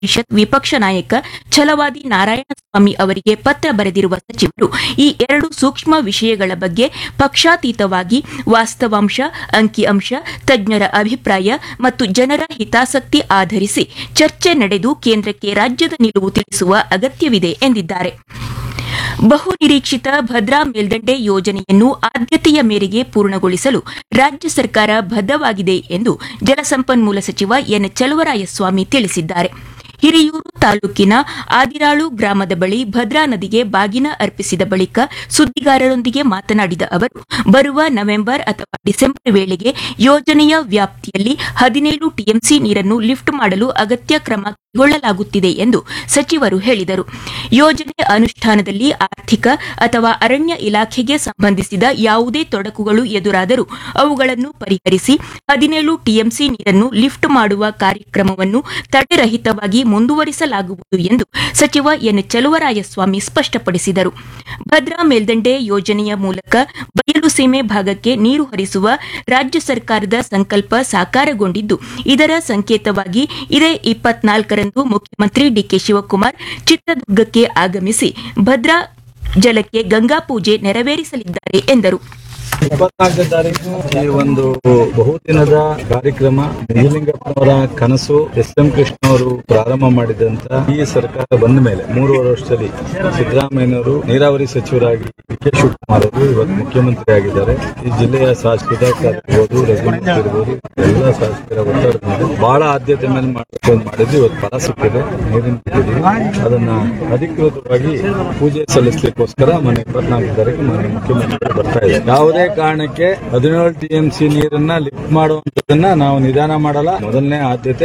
ಪರಿಷತ್ ವಿಪಕ್ಷ ನಾಯಕ ಛಲವಾದಿ ನಾರಾಯಣಸ್ವಾಮಿ ಅವರಿಗೆ ಪತ್ರ ಬರೆದಿರುವ ಸಚಿವರು ಈ ಎರಡು ಸೂಕ್ಷ್ಮ ವಿಷಯಗಳ ಬಗ್ಗೆ ಪಕ್ಷಾತೀತವಾಗಿ ವಾಸ್ತವಾಂಶ ಅಂಕಿಅಂಶ ತಜ್ಞರ ಅಭಿಪ್ರಾಯ ಮತ್ತು ಜನರ ಹಿತಾಸಕ್ತಿ ಆಧರಿಸಿ ಚರ್ಚೆ ನಡೆದು ಕೇಂದ್ರಕ್ಕೆ ರಾಜ್ಯದ ನಿಲುವು ತಿಳಿಸುವ ಅಗತ್ಯವಿದೆ ಎಂದಿದ್ದಾರೆ ಬಹು ನಿರೀಕ್ಷಿತ ಭದ್ರಾ ಮೇಲ್ದಂಡೆ ಯೋಜನೆಯನ್ನು ಆದ್ಯತೆಯ ಮೇರೆಗೆ ಪೂರ್ಣಗೊಳಿಸಲು ರಾಜ್ಯ ಸರ್ಕಾರ ಬದ್ಧವಾಗಿದೆ ಎಂದು ಜಲಸಂಪನ್ಮೂಲ ಸಚಿವ ಎನ್ ಚಲುವರಾಯಸ್ವಾಮಿ ತಿಳಿಸಿದ್ದಾರೆ ಹಿರಿಯೂರು ತಾಲೂಕಿನ ಆದಿರಾಳು ಗ್ರಾಮದ ಬಳಿ ಭದ್ರಾ ನದಿಗೆ ಬಾಗಿನ ಅರ್ಪಿಸಿದ ಬಳಿಕ ಸುದ್ದಿಗಾರರೊಂದಿಗೆ ಮಾತನಾಡಿದ ಅವರು ಬರುವ ನವೆಂಬರ್ ಅಥವಾ ಡಿಸೆಂಬರ್ ವೇಳೆಗೆ ಯೋಜನೆಯ ವ್ಯಾಪ್ತಿಯಲ್ಲಿ ಹದಿನೇಳು ಟಿಎಂಸಿ ನೀರನ್ನು ಲಿಫ್ಟ್ ಮಾಡಲು ಅಗತ್ಯ ಕ್ರಮ ಕೈಗೊಳ್ಳಲಾಗುತ್ತಿದೆ ಎಂದು ಸಚಿವರು ಹೇಳಿದರು ಯೋಜನೆ ಅನುಷ್ಠಾನದಲ್ಲಿ ಆರ್ಥಿಕ ಅಥವಾ ಅರಣ್ಯ ಇಲಾಖೆಗೆ ಸಂಬಂಧಿಸಿದ ಯಾವುದೇ ತೊಡಕುಗಳು ಎದುರಾದರೂ ಅವುಗಳನ್ನು ಪರಿಹರಿಸಿ ಹದಿನೇಳು ಟಿಎಂಸಿ ನೀರನ್ನು ಲಿಫ್ಟ್ ಮಾಡುವ ಕಾರ್ಯಕ್ರಮವನ್ನು ತಡೆರಹಿತವಾಗಿ ಮುಂದುವರಿಸಲಾಗುವುದು ಎಂದು ಸಚಿವ ಎನ್ ಚಲುವರಾಯಸ್ವಾಮಿ ಸ್ಪಷ್ಟಪಡಿಸಿದರು ಭದ್ರಾ ಮೇಲ್ದಂಡೆ ಯೋಜನೆಯ ಮೂಲಕ ಬಯಲು ಸೀಮೆ ಭಾಗಕ್ಕೆ ನೀರು ಹರಿಸುವ ರಾಜ್ಯ ಸರ್ಕಾರದ ಸಂಕಲ್ಪ ಸಾಕಾರಗೊಂಡಿದ್ದು ಇದರ ಸಂಕೇತವಾಗಿ ಇದೇ ಇಪ್ಪತ್ನಾಲ್ಕರಂದು ಮುಖ್ಯಮಂತ್ರಿ ಡಿಕೆ ಶಿವಕುಮಾರ್ ಚಿತ್ರದುರ್ಗಕ್ಕೆ ಆಗಮಿಸಿ ಭದ್ರಾ ಜಲಕ್ಕೆ ಗಂಗಾ ಪೂಜೆ ನೆರವೇರಿಸಲಿದ್ದಾರೆ ಎಂದರು ಇಪ್ಪತ್ನಾಲ್ಕನೇ ತಾರೀಕು ಈ ಒಂದು ಬಹುದಿನದ ಕಾರ್ಯಕ್ರಮ ನಿಜಲಿಂಗಪ್ಪನವರ ಕನಸು ಎಸ್ ಎಂ ಕೃಷ್ಣ ಅವರು ಪ್ರಾರಂಭ ಮಾಡಿದಂತ ಈ ಸರ್ಕಾರ ಬಂದ ಮೇಲೆ ಮೂರುವರೆ ವರ್ಷದಲ್ಲಿ ಸಿದ್ದರಾಮಯ್ಯನವರು ನೀರಾವರಿ ಸಚಿವರಾಗಿ ಡಿ ಕೆ ಶಿವಕುಮಾರ್ ಅವರು ಇವತ್ತು ಮುಖ್ಯಮಂತ್ರಿ ಆಗಿದ್ದಾರೆ ಈ ಜಿಲ್ಲೆಯ ಶಾಸಕರ ಇರ್ಬೋದು ರಘುನಾಥ್ ಇರ್ಬೋದು ಎಲ್ಲ ಶಾಸಕರ ಒತ್ತಡದಿಂದ ಬಹಳ ಆದ್ಯತೆ ಮೇಲೆ ಮಾಡಬೇಕು ಅಂತ ಮಾಡಿದ್ದು ಇವತ್ತು ಫಲ ಸಿಕ್ಕಿದೆ ನೀರಿನ ಬಿಟ್ಟಿದ್ದೀವಿ ಅದನ್ನ ಅಧಿಕೃತವಾಗಿ ಪೂಜೆ ಸಲ್ಲಿಸಲಿಕ್ಕೋಸ್ಕರ ಮೊನ್ನೆ ಇಪ್ಪತ್ನಾಲ್ಕು ತಾರೀಕು ಮೊನ್ನೆ ಮುಖ್ಯಮಂತ್ರಿ ಬರ್ತಾ ಇದೆ ಯಾವುದೇ ಕಾರಣಕ್ಕೆ ಹದಿನೇಳು ಟಿಎಂಸಿ ನೀರನ್ನ ಲಿಫ್ಟ್ ಮಾಡುವಂತದನ್ನ ನಾವು ನಿಧಾನ ಮಾಡಲ್ಲ ಮೊದಲನೇ ಆದ್ಯತೆ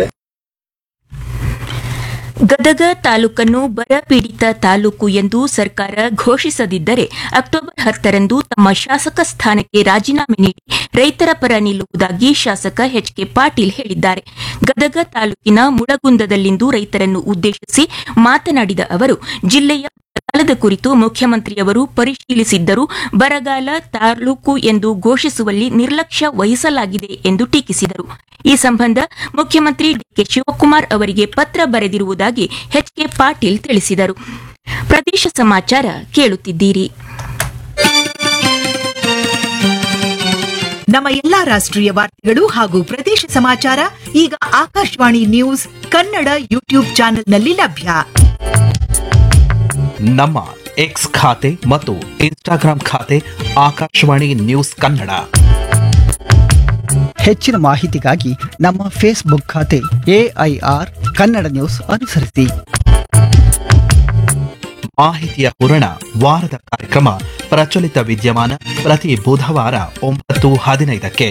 ಗದಗ ತಾಲೂಕನ್ನು ಬರ ಪೀಡಿತ ತಾಲೂಕು ಎಂದು ಸರ್ಕಾರ ಘೋಷಿಸದಿದ್ದರೆ ಅಕ್ಟೋಬರ್ ಹತ್ತರಂದು ತಮ್ಮ ಶಾಸಕ ಸ್ಥಾನಕ್ಕೆ ರಾಜೀನಾಮೆ ನೀಡಿ ರೈತರ ಪರ ನಿಲ್ಲುವುದಾಗಿ ಶಾಸಕ ಎಚ್ ಕೆ ಪಾಟೀಲ್ ಹೇಳಿದ್ದಾರೆ ಗದಗ ತಾಲೂಕಿನ ಮುಳಗುಂದದಲ್ಲಿಂದು ರೈತರನ್ನು ಉದ್ದೇಶಿಸಿ ಮಾತನಾಡಿದ ಅವರು ಜಿಲ್ಲೆಯ ಬರಗಾಲದ ಕುರಿತು ಮುಖ್ಯಮಂತ್ರಿಯವರು ಪರಿಶೀಲಿಸಿದ್ದರೂ ಬರಗಾಲ ತಾಲೂಕು ಎಂದು ಘೋಷಿಸುವಲ್ಲಿ ನಿರ್ಲಕ್ಷ್ಯ ವಹಿಸಲಾಗಿದೆ ಎಂದು ಟೀಕಿಸಿದರು ಈ ಸಂಬಂಧ ಮುಖ್ಯಮಂತ್ರಿ ಡಿಕೆ ಶಿವಕುಮಾರ್ ಅವರಿಗೆ ಪತ್ರ ಬರೆದಿರುವುದಾಗಿ ಎಚ್ ಕೆ ಪಾಟೀಲ್ ತಿಳಿಸಿದರು ಪ್ರದೇಶ ಸಮಾಚಾರ ಕೇಳುತ್ತಿದ್ದೀರಿ ನಮ್ಮ ಎಲ್ಲಾ ರಾಷ್ಟ್ರೀಯ ವಾರ್ತೆಗಳು ಹಾಗೂ ಪ್ರದೇಶ ಸಮಾಚಾರ ಈಗ ಆಕಾಶವಾಣಿ ನ್ಯೂಸ್ ಕನ್ನಡ ಯೂಟ್ಯೂಬ್ ಚಾನೆಲ್ನಲ್ಲಿ ಲಭ್ಯ ನಮ್ಮ ಎಕ್ಸ್ ಖಾತೆ ಮತ್ತು ಇನ್ಸ್ಟಾಗ್ರಾಂ ಖಾತೆ ಆಕಾಶವಾಣಿ ನ್ಯೂಸ್ ಕನ್ನಡ ಹೆಚ್ಚಿನ ಮಾಹಿತಿಗಾಗಿ ನಮ್ಮ ಫೇಸ್ಬುಕ್ ಖಾತೆ ಎಐಆರ್ ಕನ್ನಡ ನ್ಯೂಸ್ ಅನುಸರಿಸಿ ಮಾಹಿತಿಯ ಹೂರಣ ವಾರದ ಕಾರ್ಯಕ್ರಮ ಪ್ರಚಲಿತ ವಿದ್ಯಮಾನ ಪ್ರತಿ ಬುಧವಾರ ಒಂಬತ್ತು ಹದಿನೈದಕ್ಕೆ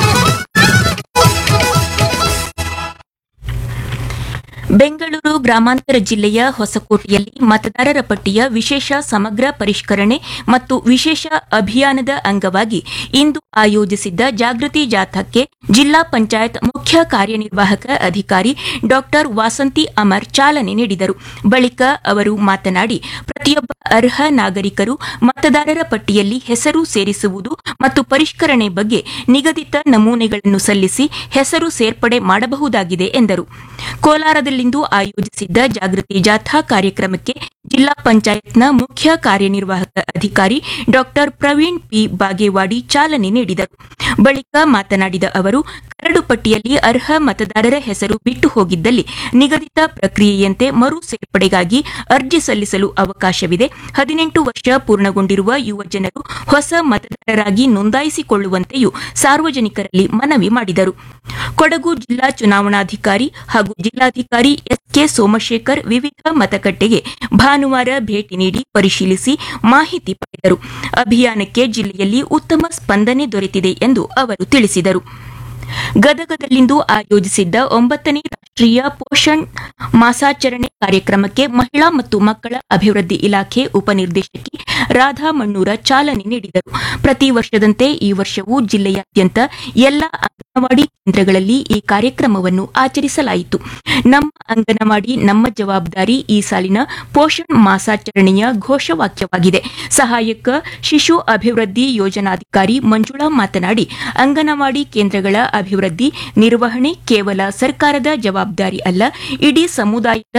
ಬೆಂಗಳೂರು ಗ್ರಾಮಾಂತರ ಜಿಲ್ಲೆಯ ಹೊಸಕೋಟೆಯಲ್ಲಿ ಮತದಾರರ ಪಟ್ಟಿಯ ವಿಶೇಷ ಸಮಗ್ರ ಪರಿಷ್ಕರಣೆ ಮತ್ತು ವಿಶೇಷ ಅಭಿಯಾನದ ಅಂಗವಾಗಿ ಇಂದು ಆಯೋಜಿಸಿದ್ದ ಜಾಗೃತಿ ಜಾಥಾಕ್ಕೆ ಜಿಲ್ಲಾ ಪಂಚಾಯತ್ ಮುಖ್ಯ ಕಾರ್ಯನಿರ್ವಾಹಕ ಅಧಿಕಾರಿ ಡಾ ವಾಸಂತಿ ಅಮರ್ ಚಾಲನೆ ನೀಡಿದರು ಬಳಿಕ ಅವರು ಮಾತನಾಡಿ ಪ್ರತಿಯೊಬ್ಬ ಅರ್ಹ ನಾಗರಿಕರು ಮತದಾರರ ಪಟ್ಟಿಯಲ್ಲಿ ಹೆಸರು ಸೇರಿಸುವುದು ಮತ್ತು ಪರಿಷ್ಕರಣೆ ಬಗ್ಗೆ ನಿಗದಿತ ನಮೂನೆಗಳನ್ನು ಸಲ್ಲಿಸಿ ಹೆಸರು ಸೇರ್ಪಡೆ ಮಾಡಬಹುದಾಗಿದೆ ಎಂದರು ಕೋಲಾರದಲ್ಲಿಂದು ಆಯೋಜಿಸಿದ್ದ ಜಾಗೃತಿ ಜಾಥಾ ಕಾರ್ಯಕ್ರಮಕ್ಕೆ ಜಿಲ್ಲಾ ಪಂಚಾಯತ್ನ ಮುಖ್ಯ ಕಾರ್ಯನಿರ್ವಾಹಕ ಅಧಿಕಾರಿ ಡಾ ಪ್ರವೀಣ್ ಪಿ ಬಾಗೇವಾಡಿ ಚಾಲನೆ ನೀಡಿದರು ಬಳಿಕ ಮಾತನಾಡಿದ ಅವರು ಕರಡು ಪಟ್ಟಿಯಲ್ಲಿ ಅರ್ಹ ಮತದಾರರ ಹೆಸರು ಬಿಟ್ಟು ಹೋಗಿದ್ದಲ್ಲಿ ನಿಗದಿತ ಪ್ರಕ್ರಿಯೆಯಂತೆ ಮರು ಸೇರ್ಪಡೆಗಾಗಿ ಅರ್ಜಿ ಸಲ್ಲಿಸಲು ಅವಕಾಶವಿದೆ ಹದಿನೆಂಟು ವರ್ಷ ಪೂರ್ಣಗೊಂಡಿರುವ ಯುವ ಜನರು ಹೊಸ ಮತದಾರರಾಗಿ ನೋಂದಾಯಿಸಿಕೊಳ್ಳುವಂತೆಯೂ ಸಾರ್ವಜನಿಕರಲ್ಲಿ ಮನವಿ ಮಾಡಿದರು ಕೊಡಗು ಜಿಲ್ಲಾ ಚುನಾವಣಾಧಿಕಾರಿ ಹಾಗೂ ಜಿಲ್ಲಾಧಿಕಾರಿ ಎಸ್ಕೆ ಸೋಮಶೇಖರ್ ವಿವಿಧ ಮತಗಟ್ಟೆಗೆ ಭಾನುವಾರ ಭೇಟಿ ನೀಡಿ ಪರಿಶೀಲಿಸಿ ಮಾಹಿತಿ ಪಡೆದರು ಅಭಿಯಾನಕ್ಕೆ ಜಿಲ್ಲೆಯಲ್ಲಿ ಉತ್ತಮ ಸ್ಪಂದನೆ ದೊರೆತಿದೆ ಎಂದು ಅವರು ತಿಳಿಸಿದರು ಗದಗದಲ್ಲಿಂದು ಆಯೋಜಿಸಿದ್ದ ಒಂಬತ್ತನೇ ರಾಷ್ಟ್ರೀಯ ಪೋಷಣ್ ಮಾಸಾಚರಣೆ ಕಾರ್ಯಕ್ರಮಕ್ಕೆ ಮಹಿಳಾ ಮತ್ತು ಮಕ್ಕಳ ಅಭಿವೃದ್ಧಿ ಇಲಾಖೆ ಉಪನಿರ್ದೇಶಕಿ ರಾಧಾ ಮಣ್ಣೂರ ಚಾಲನೆ ನೀಡಿದರು ಪ್ರತಿ ವರ್ಷದಂತೆ ಈ ವರ್ಷವೂ ಜಿಲ್ಲೆಯಾದ್ಯಂತ ಎಲ್ಲ ಅಂಗನವಾಡಿ ಅಂಗನವಾಡಿ ಕೇಂದ್ರಗಳಲ್ಲಿ ಈ ಕಾರ್ಯಕ್ರಮವನ್ನು ಆಚರಿಸಲಾಯಿತು ನಮ್ಮ ಅಂಗನವಾಡಿ ನಮ್ಮ ಜವಾಬ್ದಾರಿ ಈ ಸಾಲಿನ ಪೋಷಣ್ ಮಾಸಾಚರಣೆಯ ಘೋಷವಾಕ್ಯವಾಗಿದೆ ಸಹಾಯಕ ಶಿಶು ಅಭಿವೃದ್ಧಿ ಯೋಜನಾಧಿಕಾರಿ ಮಂಜುಳಾ ಮಾತನಾಡಿ ಅಂಗನವಾಡಿ ಕೇಂದ್ರಗಳ ಅಭಿವೃದ್ಧಿ ನಿರ್ವಹಣೆ ಕೇವಲ ಸರ್ಕಾರದ ಜವಾಬ್ದಾರಿ ಅಲ್ಲ ಇಡೀ ಸಮುದಾಯದ